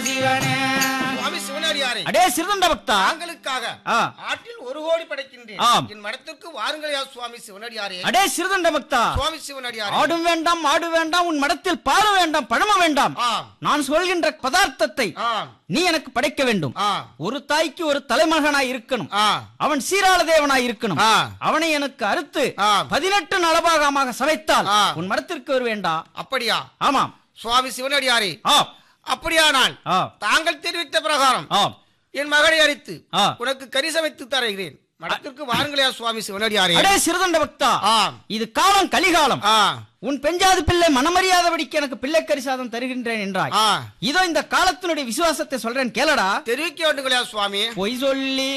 சிவனே சுவாமி சிவனடியாரே அடே சிறுதண்ட பக்தா தாங்களுக்காக ஆ. ஆற்றில் ஒரு கோடி படைக்கின்றேன் ஆம். என் மடத்திற்கு வாருங்களையா சுவாமி சிவனடியாரே அடே சிறுதண்ட பக்தா சுவாமி சிவனடியாரே ஆடும் வேண்டாம் ஆடு வேண்டாம் உன் மடத்தில் பாடு வேண்டாம் பழம வேண்டாம் ஆம் நான் சொல்கின்ற பதார்த்தத்தை ஆம் நீ எனக்கு படைக்க வேண்டும் ஆ ஒரு தாய்க்கு ஒரு தலைமகனாய் இருக்கணும் ஆ அவன் சீராள தேவனாய் இருக்கணும் ஆ. அவனை எனக்கு அறுத்து ஆ. பதினெட்டு நலபாகமாக சமைத்தால் ஆ. உன் மடத்திற்கு வருவேண்டா அப்படியா ஆமாம் சுவாமி சிவனடியாரே ஆ அப்படியானால் ஆ தாங்கள் தெரிவித்த பிரகாரம் ஆ என் மகளை அழைத்து ஆ. உனக்கு கறி சமைத்து தருகிறேன் மடத்திற்கு வாருங்களையா சுவாமி சிவனடியாரே அடே சிறுதண்ட பக்தா ஆம் இது காலம் கலிகாலம் ஆ உன் பெஞ்சாது பிள்ளை மனமறியாதபடிக்கு எனக்கு பிள்ளை கரிசாதம் தருகின்றேன் என்றாய் ஆ இதோ இந்த காலத்தினுடைய விசுவாசத்தை சொல்றேன் கேளடா தெரிவிக்க வேண்டுங்களா சுவாமி பொய் சொல்லி